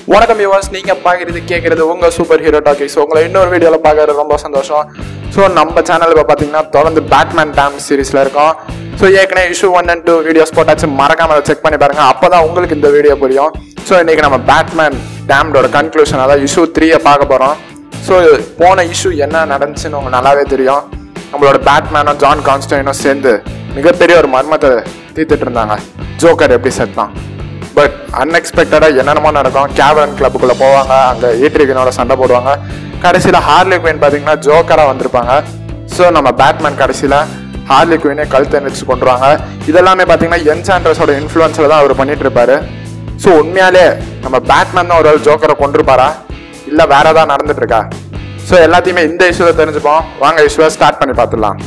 வணக்கம் வியூவர்ஸ் நீங்க பாக்குறது கேட்கறது உங்க சூப்பர் ஹீரோ டாக்கிஸ் உங்களை இன்னொரு வீடியோல பார்க்கறது ரொம்ப சந்தோஷம் ஸோ நம்ம சேனல் இப்போ பார்த்தீங்கன்னா தொடர்ந்து பேட்மேன் டேம் சீரிஸ்ல இருக்கோம் ஸோ ஏற்கனவே issue one and two videos போட்டாச்சு மறக்காம அதை செக் பண்ணி பாருங்க அப்பதான் உங்களுக்கு இந்த வீடியோ புரியும் ஸோ இன்னைக்கு நம்ம பேட்மேன் டேம்டோட கன்க்ளூஷன் அதாவது இஷ்யூ த்ரீயை பார்க்க போறோம் ஸோ போன இஷ்யூ என்ன நடந்துச்சுன்னு உங்களுக்கு நல்லாவே தெரியும் நம்மளோட பேட்மேனும் ஜான் கான்ஸ்டைனும் சேர்ந்து மிகப்பெரிய ஒரு மர்மத்தை தீர்த்துட்டு இருந்தாங்க ஜோக்கர் எப்படி செத்தான் பட் அன்எக்ஸ்பெக்டடாக என்னென்னமோ நடக்கும் கேவரன் கிளப்புக்குள்ளே போவாங்க அங்கே ஈட்ரிகனோட சண்டை போடுவாங்க கடைசியில் ஹார்லி குயின் பார்த்தீங்கன்னா ஜோக்கராக வந்திருப்பாங்க ஸோ நம்ம பேட்மேன் கடைசியில் ஹார்லி குயினே கழுத்தை நிச்சு கொண்டுருவாங்க இதெல்லாமே பார்த்தீங்கன்னா என்சாண்ட்ரஸோட இன்ஃப்ளூயன்ஸில் தான் அவர் பண்ணிட்டு இருப்பாரு ஸோ உண்மையாலே நம்ம பேட்மேன் தான் ஒரு ஆள் ஜோக்கரை கொண்டிருப்பாரா இல்லை வேற ஏதாவது நடந்துட்டு இருக்கா ஸோ எல்லாத்தையுமே இந்த இஷ்யூவை தெரிஞ்சுப்போம் வாங்க இஷ்யூவை ஸ்டார்ட் பண்ணி பார்த்துடலாம்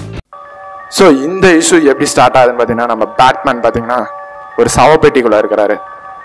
ஸோ இந்த இஷ்யூ எப்படி ஸ்டார்ட் ஆகுதுன்னு பார்த்தீங்கன்னா நம்ம பேட்மேன் பார்த்தீங்கன்னா ஒரு சவப்பெட்டிக்குள்ளே இருக்கிறாரு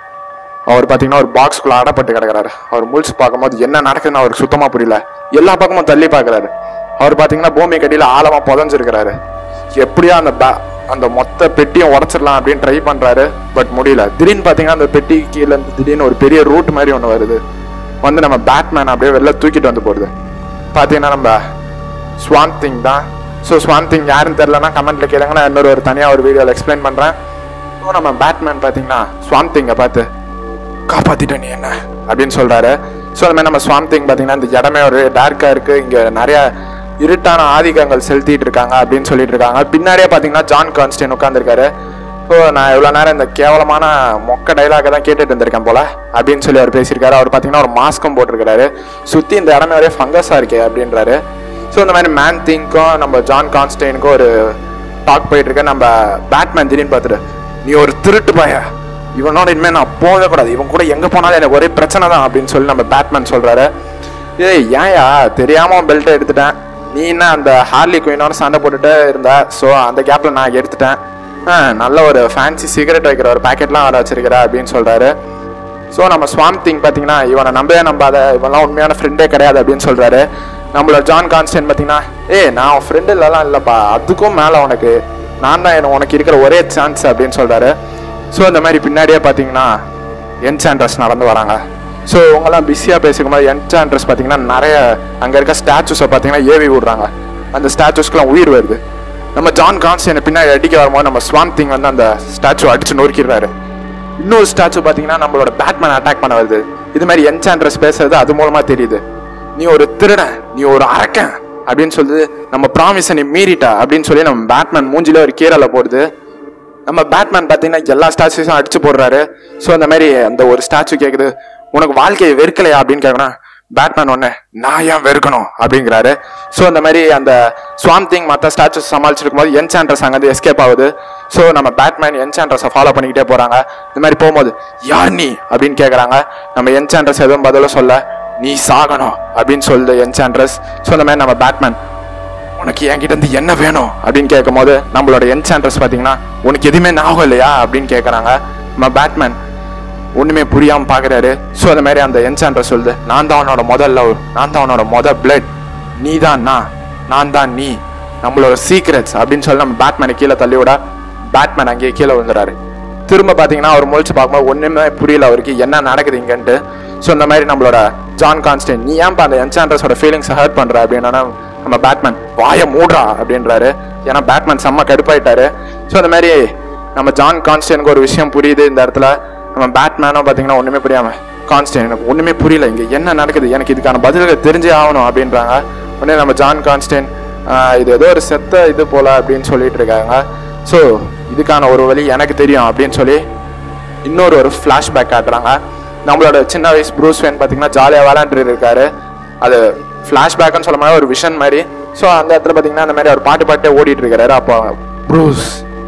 அவர் பார்த்தீங்கன்னா ஒரு பாக்ஸ்குள்ள அடப்பட்டு கிடக்குறாரு அவர் முழிச்சு பார்க்கும்போது என்ன நடக்குதுன்னு அவருக்கு சுத்தமாக புரியல எல்லா பக்கமும் தள்ளி பார்க்குறாரு அவர் பார்த்தீங்கன்னா பூமி கடியில் ஆழமாக புதஞ்சிருக்கிறாரு எப்படியா அந்த பே அந்த மொத்த பெட்டியும் உடச்சிடலாம் அப்படின்னு ட்ரை பண்ணுறாரு பட் முடியல திடீர்னு பார்த்தீங்கன்னா அந்த பெட்டி கீழே இருந்து திடீர்னு ஒரு பெரிய ரூட் மாதிரி ஒன்று வருது வந்து நம்ம பேட்மேன் அப்படியே வெளில தூக்கிட்டு வந்து போடுது பார்த்தீங்கன்னா நம்ம ஸ்வான் திங் தான் ஸோ ஸ்வான் திங் யாருன்னு தெரிலனா கமெண்ட்ல கேளுங்க நான் இன்னொரு ஒரு தனியாக ஒரு வீடியோவில் எக்ஸ்பிளைன் பண்ணுறேன் ஸோ நம்ம பேட்மேன் பார்த்தீங்கன்னா ஸ்வான் திங்கை பார்த்து காப்பாத்திட்ட நீ என்ன அப்படின்னு சொல்றாரு ஸோ அந்த மாதிரி நம்ம ஸ்வாம் திங் பார்த்தீங்கன்னா இந்த இடமே ஒரு டார்க்காக இருக்கு இங்கே நிறைய இருட்டான ஆதிக்கங்கள் செலுத்திட்டு இருக்காங்க அப்படின்னு சொல்லிட்டு இருக்காங்க பின்னாடியே பார்த்தீங்கன்னா ஜான் கான்ஸ்டைன் உட்காந்துருக்காரு ஸோ நான் இவ்வளோ நேரம் இந்த கேவலமான மொக்க டைலாக தான் கேட்டுட்டு இருந்திருக்கேன் போல அப்படின்னு சொல்லி அவர் பேசியிருக்காரு அவர் பார்த்தீங்கன்னா ஒரு மாஸ்க்கும் போட்டிருக்காரு சுற்றி இந்த இடமே ஒரே ஃபங்கஸாக இருக்கே அப்படின்றாரு ஸோ இந்த மாதிரி மேன் திங்க்கும் நம்ம ஜான் கான்ஸ்டைனுக்கும் ஒரு டாக் போயிட்டு இருக்கு நம்ம பேட்மேன் திடீர்னு பார்த்துட்டு நீ ஒரு திருட்டு பய இவனோட இனிமேல் நான் போகவே கூடாது இவன் கூட எங்கே போனாலும் எனக்கு ஒரே பிரச்சனை தான் அப்படின்னு சொல்லி நம்ம பேட்மேன் சொல்கிறாரு ஏய் ஏன்யா தெரியாமல் பெல்ட்டை எடுத்துட்டேன் நீ என்ன அந்த ஹார்லி குயினோட சண்டை போட்டுட்டு இருந்த ஸோ அந்த கேப்பில் நான் எடுத்துட்டேன் ஆ, நல்ல ஒரு ஃபேன்சி சிகரெட் வைக்கிற ஒரு பாக்கெட்லாம் வர வச்சிருக்கிற அப்படின்னு சொல்கிறாரு ஸோ நம்ம ஸ்வாம் திங் பார்த்தீங்கன்னா இவனை நம்பவே நம்பாத இவன்லாம் உண்மையான ஃப்ரெண்டே கிடையாது அப்படின்னு சொல்கிறாரு நம்மளோட ஜான் கான்ஸ்டன் பார்த்தீங்கன்னா ஏய் நான் உன் ஃப்ரெண்டு இல்லலாம் இல்லைப்பா அதுக்கும் மேலே உனக்கு நான் தான் எனக்கு உனக்கு இருக்கிற ஒரே சான்ஸ் அப்படின்னு சொல்கிறாரு ஸோ இந்த மாதிரி பின்னாடியே பார்த்தீங்கன்னா என்சாண்ட்ரஸ் நடந்து வராங்க ஸோ இவங்கெல்லாம் பிஸியாக பேசிக்கும் போது என்சாண்ட்ரஸ் பார்த்தீங்கன்னா நிறைய அங்கே இருக்க ஸ்டாச்சுஸை பார்த்தீங்கன்னா ஏவி விடுறாங்க அந்த ஸ்டாச்சுஸ்க்குலாம் உயிர் வருது நம்ம ஜான் கான்ஸ்டன்ட் பின்னாடி அடிக்க வரும்போது நம்ம ஸ்வாம் திங் வந்து அந்த ஸ்டாச்சு அடிச்சு நொறுக்கிடுறாரு இன்னொரு ஸ்டாச்சு பார்த்தீங்கன்னா நம்மளோட பேட்மேன் அட்டாக் பண்ண வருது இது மாதிரி என்சாண்ட்ரஸ் பேசுறது அது மூலமா தெரியுது நீ ஒரு திருடன் நீ ஒரு அரக்கன் அப்படின்னு சொல்லுது நம்ம ப்ராமிஸை நீ மீறிட்ட அப்படின்னு சொல்லி நம்ம பேட்மேன் மூஞ்சில ஒரு கீரலை போடுது நம்ம பேட்மேன் பார்த்தீங்கன்னா எல்லா ஸ்டாச்சுஸும் அடிச்சு போடுறாரு ஸோ அந்த மாதிரி அந்த ஒரு ஸ்டாச்சு கேட்குது உனக்கு வாழ்க்கையை வெறுக்கலையா அப்படின்னு கேட்கணும் பேட்மேன் ஒன்று நான் ஏன் வெறுக்கணும் அப்படிங்கிறாரு ஸோ அந்த மாதிரி அந்த ஸ்வாம் திங் மற்ற ஸ்டாச்சுஸ் சமாளிச்சிருக்கும் போது என்சாண்ட்ரஸ் அங்கே வந்து எஸ்கேப் ஆகுது ஸோ நம்ம பேட்மேன் என்சாண்ட்ரஸை ஃபாலோ பண்ணிக்கிட்டே போகிறாங்க இந்த மாதிரி போகும்போது யார் நீ அப்படின்னு கேட்குறாங்க நம்ம என்சாண்ட்ரஸ் எதுவும் பதிலும் சொல்ல நீ சாகணும் அப்படின்னு சொல்லுது என்சாண்ட்ரஸ் ஸோ அந்த மாதிரி நம்ம பேட்மேன் உனக்கு என்கிட்ட இருந்து என்ன வேணும் அப்படின்னு கேட்கும்போது நம்மளோட என்சாண்ட்ரஸ் பார்த்தீங்கன்னா உனக்கு எதுவுமே ஞாபகம் இல்லையா அப்படின்னு கேட்குறாங்க நம்ம பேட்மேன் ஒன்றுமே புரியாமல் பார்க்குறாரு ஸோ அந்த மாதிரி அந்த என்சாண்ட்ரஸ் சொல்லுது நான் தான் அவனோட முதல் லவ் நான் தான் அவனோட முத பிளட் நீ தான் நான் நான் தான் நீ நம்மளோட சீக்ரெட்ஸ் அப்படின்னு சொல்லி நம்ம பேட்மேனை கீழே தள்ளி விட பேட்மேன் அங்கேயே கீழே விழுந்துறாரு திரும்ப பார்த்தீங்கன்னா அவர் முழிச்சு பார்க்கும்போது ஒன்றுமே புரியல அவருக்கு என்ன நடக்குது இங்கன்ட்டு ஸோ இந்த மாதிரி நம்மளோட ஜான் கான்ஸ்டன் நீ ஏன்பா அந்த என்சாண்ட்ரஸோட ஃபீலிங்ஸை ஹர்ட் பண்ணுற அப்படின்னா நம்ம பேட்மேன் வாயை மூடுறா அப்படின்றாரு ஏன்னா பேட்மேன் செம்ம கடுப்பாயிட்டாரு ஸோ இந்த மாதிரி நம்ம ஜான் கான்ஸ்டனுக்கு ஒரு விஷயம் புரியுது இந்த இடத்துல நம்ம பேட்மேனும் பார்த்தீங்கன்னா ஒன்றுமே புரியாம கான்ஸ்டன் எனக்கு ஒன்றுமே புரியல இங்கே என்ன நடக்குது எனக்கு இதுக்கான பதில்கள் தெரிஞ்சே ஆகணும் அப்படின்றாங்க உடனே நம்ம ஜான் கான்ஸ்டன் ஆஹ், இது ஏதோ ஒரு செத்த இது போல அப்படின்னு சொல்லிட்டு இருக்காங்க ஸோ இதுக்கான ஒரு வழி எனக்கு தெரியும் அப்படின்னு சொல்லி இன்னொரு ஒரு ஃப்ளாஷ்பேக் காட்டுறாங்க நம்மளோட சின்ன வயசு ப்ரூஸ் வேன் பார்த்தீங்கன்னா ஜாலியாக விளாண்டுட்டு இருக்காரு அது ஃப்ளாஷ்பேக்னு சொல்ல மாதிரி ஒரு விஷன் மாதிரி ஸோ அந்த இடத்துல பார்த்தீங்கன்னா அந்த மாதிரி அவர் பாட்டு பாட்டே ஓடிட்டு இருக்காரு அப்போ ப்ரூஸ்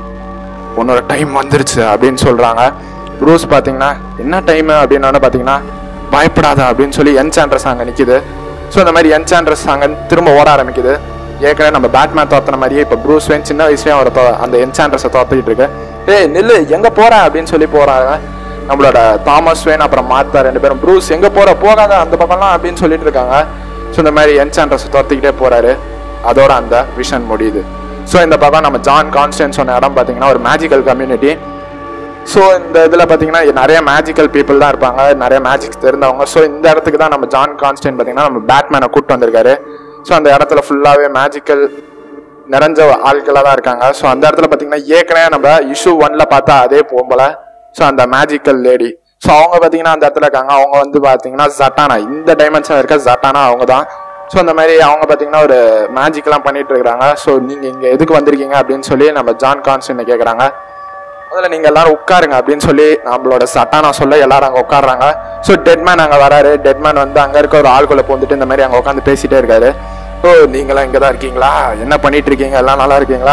உன்னோட டைம் வந்துருச்சு அப்படின்னு சொல்றாங்க ப்ரூஸ் பார்த்தீங்கன்னா என்ன டைம் அப்படின்னு பார்த்தீங்கன்னா பயப்படாத அப்படின்னு சொல்லி என்சாண்ட்ரஸ் அங்கே நிற்கிது ஸோ இந்த மாதிரி என்சாண்ட்ரஸ் அங்கே திரும்ப ஓட ஆரம்பிக்குது ஏற்கனவே நம்ம பேட்மேன் தோத்தன மாதிரியே இப்போ ப்ரூஸ் வேன் சின்ன வயசுலயும் அவர் தோ- அந்த என்சாண்ட்ரஸை தோத்திக்கிட்டு இருக்கு ஏய் நில்லு எங்க போற அப்படின்னு சொல்லி போறாங்க நம்மளோட தாமஸ் வேன் அப்புறம் மாத்தா ரெண்டு பேரும் ப்ரூஸ் எங்க போற போகாத அந்த பக்கம்லாம் அப்படின்னு சொல்லிட்டு இருக்காங்க ஸோ இந்த மாதிரி என்சாண்ட்ரஸ் தோத்திக்கிட்டே போறாரு அதோட அந்த விஷன் முடியுது ஸோ இந்த பக்கம் நம்ம ஜான் கான்ஸ்டன்ட் சொன்ன இடம் பார்த்தீங்கன்னா ஒரு மேஜிக்கல் கம்யூனிட்டி ஸோ இந்த இதில் பார்த்தீங்கன்னா நிறைய மேஜிக்கல் பீப்புள் தான் இருப்பாங்க நிறைய மேஜிக் தெரிந்தவங்க ஸோ இந்த இடத்துக்கு தான் நம்ம ஜான் கான்ஸ்டன்ட் பார்த்தீங்கன்னா நம்ம பேட்மேனை கூப்பிட்டு வந்திருக்காரு ஸோ அந்த இடத்துல ஃபுல்லாகவே மேஜிக்கல் நிறைஞ்ச ஆட்களாக தான் இருக்காங்க ஸோ அந்த இடத்துல பார்த்தீங்கன்னா ஏற்கனவே நம்ம இஷ்யூ ஒன்ல பார்த்தா அதே போம்பல ஸோ அந்த மேஜிக்கல் லேடி ஸோ அவங்க பார்த்தீங்கன்னா அந்த இடத்துல இருக்காங்க அவங்க வந்து பார்த்தீங்கன்னா ஜட்டானா இந்த டைமென்ஷன் இருக்க ஜட்டானா அவங்க தான் ஸோ அந்த மாதிரி அவங்க பார்த்தீங்கன்னா ஒரு மேஜிக்லாம் பண்ணிட்டு இருக்காங்க ஸோ நீங்கள் இங்கே எதுக்கு வந்திருக்கீங்க அப்படின்னு சொல்லி நம்ம ஜான் கான்ஸ்டன்ட் கேட்குறாங்க முதல்ல நீங்க எல்லாரும் உட்காருங்க அப்படின்னு சொல்லி நம்மளோட சட்டானா சொல்ல எல்லாரும் அங்க உட்காடுறாங்க ஸோ டெட்மேன் அங்க வராரு டெட்மேன் வந்து அங்க இருக்க ஒரு ஆள்குள்ள போந்துட்டு இந்த மாதிரி அங்க உட்காந்து பேசிட்டே இருக்காரு ஓ நீங்களாம் இங்க தான் இருக்கீங்களா என்ன பண்ணிட்டு இருக்கீங்க எல்லாம் நல்லா இருக்கீங்களா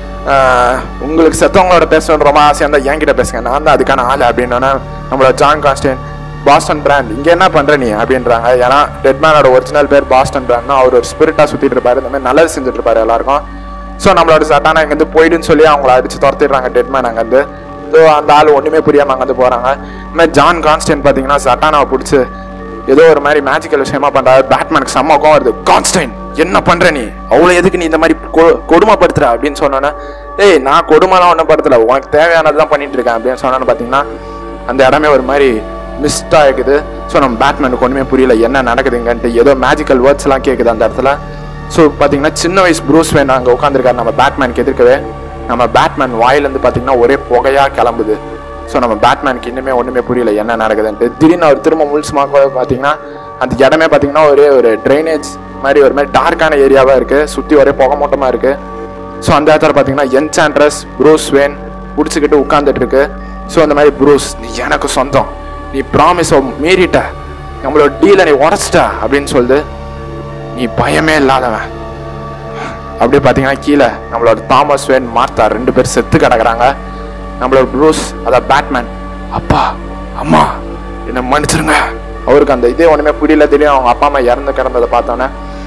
ஆஹ், உங்களுக்கு செத்தவங்களோட பேசணும்னு ரொம்ப ஆசையா இருந்தா என்கிட்ட பேசுங்க நான் தான் அதுக்கான ஆள் அப்படின்னா நம்மளோட ஜான் கான்ஸ்டன் பாஸ்டன் பிராண்ட் இங்க என்ன பண்ற நீ அப்படின்றாங்க ஏன்னா டெட்மேனோட ஒரிஜினல் பேர் பாஸ்டன் பிராண்ட்னா அவர் ஒரு ஸ்பிரிட்டா சுத்திட்டு இருப்பாரு இந்த மாதிரி நல்லது செஞ்சுட்டு இருப்பாரு எல்லாருக்கும் ஸோ நம்மளோட சட்டானா இங்கேருந்து போயிடுன்னு சொல்லி அவங்கள அடிச்சு துரத்திடுறாங்க டெட்மேன் அங்கேருந்து ஸோ அந்த ஆள் ஒன்றுமே புரியாமல் அங்கேருந்து போகிறாங்க இந்த மாதிரி ஜான் கான்ஸ்டன்ட் பார்த்தீங்கன்னா சட்டானாவை பிடிச்சி ஏதோ ஒரு மாதிரி மேஜிக்கல் விஷயமா பண்ணுறாரு பேட்மேனுக்கு செம்ம கோவம் வருது கான்ஸ்டைன் என்ன பண்ற நீ அவ்வளோ எதுக்கு நீ இந்த மாதிரி கொ- கொடுமைப்படுத்துற அப்படின்னு சொன்னோன்னே ஏய் நான் கொடுமைலாம் ஒன்றும் படுத்தல உனக்கு தேவையானது தான் பண்ணிட்டு இருக்கேன் அப்படின்னு சொன்னோன்னு பார்த்தீங்கன்னா அந்த இடமே ஒரு மாதிரி மிஸ்டாக இருக்குது ஸோ நம்ம பேட்மேனுக்கு ஒன்றுமே புரியல என்ன நடக்குதுங்கன்ட்டு ஏதோ மேஜிக்கல் வேர்ட்ஸ்லாம் கேட்குது அந்த இடத்துல ஸோ பார்த்தீங்கன்னா சின்ன வயசு ப்ரூஸ் வேன் அங்கே உட்காந்துருக்காரு நம்ம பேட்மேனுக்கு எதிர்க்கவே நம்ம பேட்மேன் வாயிலேருந்து பார்த்தீங்கன்னா ஒரே புகையாக கிளம்புது ஸோ நம்ம பேட்மேனுக்கு இன்னுமே ஒன்றுமே புரியல என்ன நடக்குதுன்ட்டு திடீர்னு அவர் திரும்ப முழுசுமாக பார்த்தீங்கன்னா அந்த இடமே பார்த்தீங்கன்னா ஒரே ஒரு ட்ரைனேஜ் மாதிரி ஒரு மாதிரி டார்க்கான ஏரியாவாக இருக்குது சுற்றி ஒரே புகை மூட்டமாக இருக்குது ஸோ அந்த இடத்துல பார்த்தீங்கன்னா என்சாண்ட்ரஸ் ப்ரூஸ் வேன் பிடிச்சிக்கிட்டு உட்காந்துட்டு இருக்கு ஸோ அந்த மாதிரி ப்ரூஸ் நீ எனக்கு சொந்தம் நீ ப்ராமிஸை மீறிட்ட நம்மளோட டீலை நீ உடச்சிட்ட அப்படின்னு சொல்லுது நீ பயமே இல்லாதவன் அப்படியே பார்த்தீங்கன்னா கீழே நம்மளோட தாமஸ் வேன் மார்த்தா ரெண்டு பேர் செத்து கிடக்குறாங்க நம்மளோட ப்ரூஸ் அதான் பேட்மேன் அப்பா அம்மா என்ன மன்னிச்சிருங்க அவருக்கு அந்த இதே ஒன்றுமே புரியல தெரியும் அவங்க அப்பா அம்மா இறந்து கிடந்ததை பார்த்தோன்னே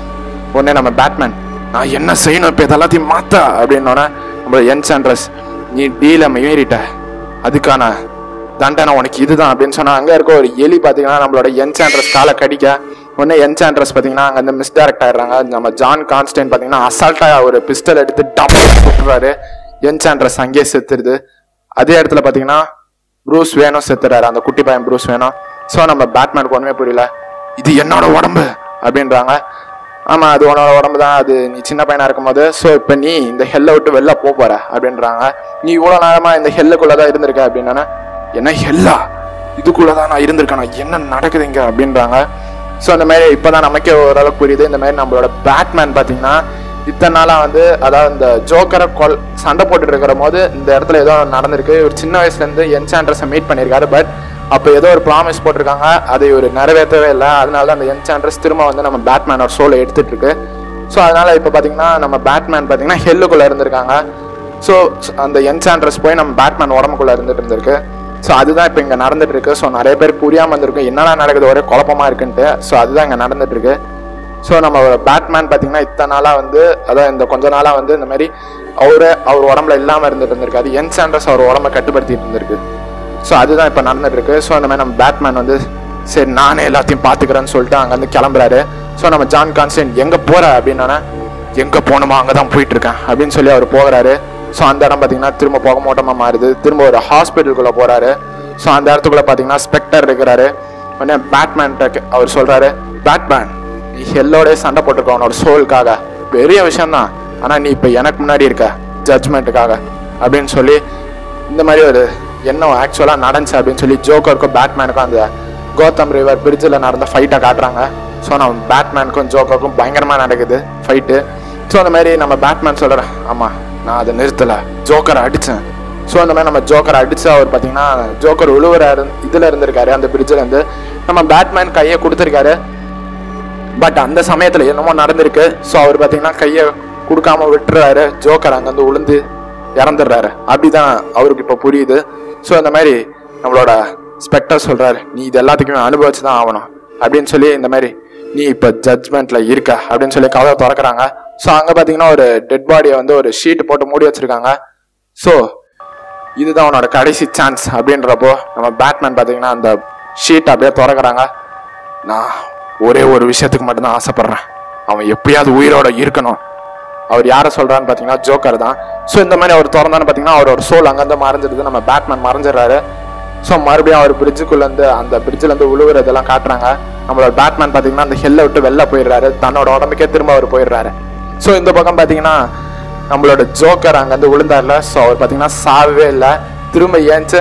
உடனே நம்ம பேட்மேன் நான் என்ன செய்யணும் இப்போ இதெல்லாத்தையும் மாத்த அப்படின்னோடனே நம்மளோட என்சாண்ட்ரஸ் நீ டீல மீறிட்ட அதுக்கான தண்டனை உனக்கு இதுதான் அப்படின்னு சொன்னா அங்க இருக்க ஒரு எலி பாத்தீங்கன்னா நம்மளோட என்சாண்ட்ரஸ் காலை கடிக்க உடனே என்சாண்ட்ரஸ் பாத்தீங்கன்னா அங்க வந்து மிஸ்டைரக்ட் ஆயிடுறாங்க நம்ம ஜான் கான்ஸ்டைன் பாத்தீங்கன்னா அசால்ட்டா ஒரு பிஸ்டல் எடுத்து டப்பு சுட்டுறாரு என்சாண்ட்ரஸ் அங்கேயே செத்துருது அதே இடத்துல பாத்தீங்கன்னா ப்ரூஸ் வேணும் செத்துறாரு அந்த குட்டி பையன் ப்ரூஸ் வேணும் ஸோ நம்ம பேட்மேனுக்கு ஒன்றுமே புரியல இது என்னோட உடம்பு அப்படின்றாங்க ஆமா அது உன்னோட உடம்பு தான் அது நீ சின்ன பையனா இருக்கும்போது ஸோ இப்போ நீ இந்த ஹெல்லை விட்டு வெளில போக போற அப்படின்றாங்க நீ இவ்வளோ நேரமா இந்த ஹெல்லுக்குள்ள தான் இருந்திருக்க அப்படின்னா என்ன ஹெல்லா இதுக்குள்ள தான் நான் இருந்திருக்கேன் என்ன நடக்குதுங்க அப்படின்றாங்க ஸோ அந்த மாதிரி இப்போதான் நமக்கே ஓரளவுக்கு புரியுது இந்த மாதிரி நம்மளோட பேட்மேன் பார்த்தீங்கன்னா இத்தனை நாளா வந்து அதாவது இந்த ஜோக்கரை கொல் சண்டை போட்டுட்டு இருக்கிற போது இந்த இடத்துல ஏதோ நடந்திருக்கு ஒரு சின்ன வயசுல இருந்து என்சாண்ட்ரஸை மீட் பண்ணியிருக்காரு பட் அப்போ ஏதோ ஒரு ப்ராமிஸ் போட்டிருக்காங்க அதை ஒரு நிறைவேற்றவே இல்லை அதனால தான் அந்த என்சாண்ட்ரஸ் திரும்ப வந்து நம்ம பேட்மேனோட சோலை எடுத்துட்டு இருக்கு ஸோ அதனால இப்போ பார்த்தீங்கன்னா நம்ம பேட்மேன் பார்த்தீங்கன்னா ஹெல்லுக்குள்ள இருந்திருக்காங்க ஸோ அந்த என்சாண்ட்ரஸ் போய் நம்ம பேட்மேன் உடம்புக்குள்ள இருந்துட்டு இருந்திருக்கு ஸோ அதுதான் இப்போ இங்கே நடந்துட்டு இருக்கு ஸோ நிறைய பேர் புரியாமல் இருந்திருக்கும் என்னடா நடக்குது ஒரே குழப்பமா இருக்குன்ட்டு ஸோ அதுதான் இங்கே நடந்துட்டு இருக்கு ஸோ நம்ம பேட்மேன் பார்த்தீங்கன்னா இத்தனை நாளாக வந்து அதான் இந்த கொஞ்ச நாளாக வந்து இந்த மாதிரி அவரு அவர் உடம்புல இல்லாமல் இருந்துட்டு இருந்திருக்காரு என் சாண்டர்ஸ் அவர் உடம்ப கட்டுப்படுத்திட்டு இருந்திருக்கு ஸோ அதுதான் இப்போ நடந்துட்டு இருக்கு ஸோ அந்த மாதிரி நம்ம பேட்மேன் வந்து சரி நானே எல்லாத்தையும் பார்த்துக்கிறேன்னு சொல்லிட்டு அங்கேருந்து கிளம்புறாரு ஸோ நம்ம ஜான் கான்ஸ்டன் எங்கே போற அப்படின்னா எங்கே போகணுமோ அங்கே தான் போயிட்டு இருக்கேன் அப்படின்னு சொல்லி அவர் போகிறாரு ஸோ அந்த இடம் பார்த்தீங்கன்னா திரும்ப புகை மூட்டமாக மாறுது திரும்ப ஒரு ஹாஸ்பிட்டலுக்குள்ளே போகிறாரு ஸோ அந்த இடத்துக்குள்ள பார்த்தீங்கன்னா ஸ்பெக்டர் இருக்கிறாரு உடனே பேட்மேன்ட்ட அவர் சொல்கிறாரு பேட்மேன் நீ ஹெல்லோடய சண்டை போட்டிருக்க உன்னோட சோலுக்காக பெரிய விஷயம்தான் ஆனால் நீ இப்போ எனக்கு முன்னாடி இருக்க ஜட்ஜ்மெண்ட்டுக்காக அப்படின்னு சொல்லி இந்த மாதிரி ஒரு என்ன ஆக்சுவலாக நடந்துச்சு அப்படின்னு சொல்லி ஜோக்கருக்கும் பேட்மேனுக்கும் அந்த கோத்தம் ரிவர் பிரிட்ஜில் நடந்த ஃபைட்டை காட்டுறாங்க ஸோ நம்ம பேட்மேனுக்கும் ஜோக்கருக்கும் பயங்கரமாக நடக்குது ஃபைட்டு ஸோ அந்த மாதிரி நம்ம பேட்மேன் சொல்கிறேன் ஆமாம் நான் அதை நிறுத்தலை ஜோக்கரை அடித்தேன் ஸோ அந்த மாதிரி நம்ம ஜோக்கரை அடிச்சு அவர் பார்த்தீங்கன்னா ஜோக்கர் உழுவுற இதில் இருந்திருக்காரு அந்த பிரிட்ஜில் இருந்து நம்ம பேட்மேன் கையை கொடுத்துருக்காரு பட் அந்த சமயத்தில் என்னமோ நடந்திருக்கு ஸோ அவர் பார்த்தீங்கன்னா கையை கொடுக்காம விட்டுறாரு ஜோக்கர் அங்கேருந்து உளுந்து இறந்துடுறாரு அப்படிதான் அவருக்கு இப்போ புரியுது ஸோ அந்த மாதிரி நம்மளோட ஸ்பெக்டர் சொல்றாரு நீ இது எல்லாத்துக்குமே அனுபவிச்சு தான் ஆகணும் அப்படின்னு சொல்லி இந்த மாதிரி நீ இப்போ ஜட்ஜ்மெண்ட்ல இருக்க அப்படின்னு சொல்லி கதவை திறக்கிறாங்க ஸோ அங்கே பார்த்தீங்கன்னா ஒரு டெட் பாடியை வந்து ஒரு ஷீட் போட்டு மூடி வச்சிருக்காங்க ஸோ இதுதான் அவனோட கடைசி சான்ஸ் அப்படின்றப்போ நம்ம பேட்மேன் பார்த்தீங்கன்னா அந்த ஷீட் அப்படியே திறக்கிறாங்க நான் ஒரே ஒரு விஷயத்துக்கு மட்டும்தான் ஆசைப்படுறேன் அவன் எப்படியாவது உயிரோட இருக்கணும் அவர் யாரை சொல்றான்னு பார்த்தீங்கன்னா ஜோக்கர் தான் ஸோ இந்த மாதிரி அவர் திறந்தான்னு பார்த்தீங்கன்னா அவரோட சோல் அங்கேருந்து மறைஞ்சிடுது நம்ம பேட்மேன் மறைஞ்சிடறாரு ஸோ மறுபடியும் அவர் பிரிட்ஜுக்குள்ளேருந்து அந்த பிரிட்ஜிலேருந்து உழுவுறதெல்லாம் காட்டுறாங்க நம்மளோட பேட்மேன் பார்த்தீங்கன்னா அந்த ஹெல்லை விட்டு வெளில போயிடுறாரு தன்னோட உடம்புக்கே திரும்ப அவர் போயிடுறாரு ஸோ இந்த பக்கம் பார்த்தீங்கன்னா நம்மளோட ஜோக்கர் அங்கேருந்து விழுந்தார்ல ஸோ அவர் பார்த்தீங்கன்னா சாவே இல்லை திரும்ப ஏஞ்சு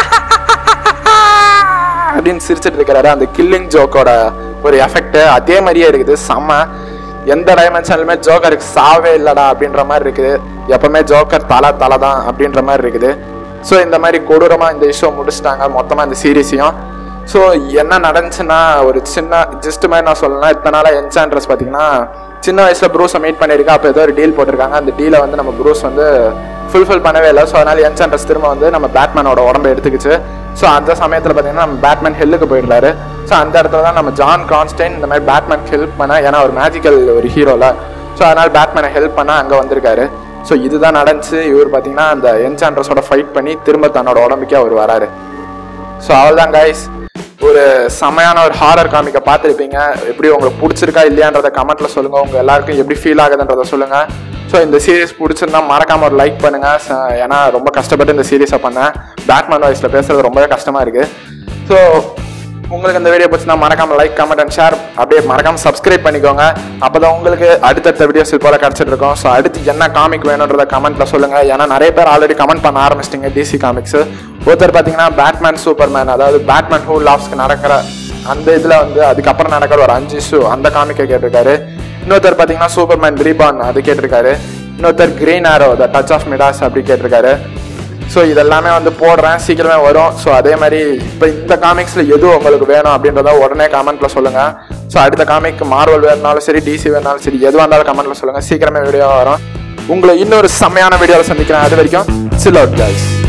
அப்படின்னு சிரிச்சிட்டு இருக்கிறாரு அந்த கில்லிங் ஜோக்கோட ஒரு எஃபெக்ட் அதே மாதிரியே இருக்குது செம்ம எந்த டைமென்ஷன்லுமே ஜோக்கருக்கு சாவே இல்லடா அப்படின்ற மாதிரி இருக்குது எப்பவுமே ஜோக்கர் தலை தலை தான் அப்படின்ற மாதிரி இருக்குது ஸோ இந்த மாதிரி கொடூரமாக இந்த இஷ்யூ முடிச்சிட்டாங்க மொத்தமாக இந்த சீரீஸையும் ஸோ என்ன நடந்துச்சுன்னா ஒரு சின்ன ஜஸ்ட் மாதிரி நான் சொல்லலாம் இத்தனை நாளாக என்சான்ட்ரஸ் பார்த்தீங்கன்னா சின்ன வயசில் ப்ரூஸை மீட் பண்ணியிருக்கா அப்போ ஏதோ ஒரு டீல் போட்டிருக்காங்க அந்த டீலை வந்து நம்ம ப்ரூஸ் வந்து ஃபுல்ஃபில் பண்ணவே இல்லை ஸோ அதனால என்சான்ட்ரஸ் திரும்ப வந்து நம்ம பேட்மேனோட உடம்பை எடுத்துக்கிச்சு ஸோ அந்த சமயத்தில் பார்த்தீங்கன்னா நம்ம பேட்மேன் ஹெல்லுக்கு போயிடுறாரு ஸோ அந்த இடத்துல தான் நம்ம ஜான் கான்ஸ்டைன் இந்த மாதிரி பேட்மேன் ஹெல்ப் பண்ண ஏன்னா ஒரு மேஜிக்கல் ஒரு ஹீரோல ஸோ அதனால பேட்மேனை ஹெல்ப் பண்ண அங்கே வந்திருக்காரு ஸோ இதுதான் நடந்துச்சு இவர் பார்த்தீங்கன்னா அந்த என்சான்ட்ரஸோட ஃபைட் பண்ணி திரும்ப தன்னோட உடம்புக்கே அவர் வராரு ஸோ அவ்வளோதான் கைஸ் ஒரு செமையான ஒரு ஹாரர் காமிக்கை பார்த்துருப்பீங்க எப்படி உங்களுக்கு பிடிச்சிருக்கா இல்லையான்றத கமெண்ட்ல சொல்லுங்க உங்க எல்லாருக்கும் எப்படி ஃபீல் ஆகுதுன்றத சொல்லுங்க ஸோ இந்த சீரிஸ் பிடிச்சிருந்தா மறக்காம ஒரு லைக் பண்ணுங்க ச- ஏன்னா ரொம்ப கஷ்டப்பட்டு இந்த சீரிஸை பண்ணேன் பேட்மேன் வாய்ஸில் பேசுறது ரொம்பவே கஷ்டமா இருக்கு ஸோ உங்களுக்கு இந்த வீடியோ பிடிச்சிருந்தா மறக்காம லைக் கமெண்ட் அண்ட் ஷேர் அப்படியே மறக்காம சப்ஸ்கிரைப் பண்ணிக்கோங்க அப்பதான் உங்களுக்கு அடுத்தடுத்த வீடியோஸ் இது போல கிடைச்சிட்டு இருக்கும் ஸோ அடுத்து என்ன காமிக் வேணுன்றத கமெண்ட்ல சொல்லுங்க ஏன்னா நிறைய பேர் ஆல்ரெடி கமெண்ட் பண்ண ஆரம்பிச்சிட்டிங்க டிசி காமிக்ஸ் ஒருத்தர் பார்த்தீங்கன்னா பேட்மேன் சூப்பர்மேன் அதாவது பேட்மேன் ஹூ லாப்ஸ்க்கு நடக்கிற அந்த இதில் வந்து அதுக்கப்புறம் நடக்கிற ஒரு அஞ்சு இஷ்யூ அந்த காமிக்கை கேட்டிருக்காரு இன்னொருத்தர் பார்த்தீங்கன்னா சூப்பர்மேன் ரீபான் அது கேட்டிருக்காரு இன்னொருத்தர் Green Arrow the touch of Midas அப்படி கேட்டிருக்காரு ஸோ இதெல்லாமே வந்து போடுறேன் சீக்கிரமே வரும் ஸோ அதே மாதிரி இப்போ இந்த காமிக்ஸில் எது உங்களுக்கு வேணும் அப்படின்றத உடனே கமெண்ட்ல சொல்லுங்க ஸோ அடுத்த காமிக் மார்வல் வேணுனாலும் சரி டிசி வேணாலும் சரி எதுவாக இருந்தாலும் கமெண்ட்ல சொல்லுங்க சீக்கிரமே வீடியோ வரும் உங்களை இன்னொரு செம்மையான வீடியோவில் சந்திக்கிறேன் அது வரைக்கும் சில் அவுட் guys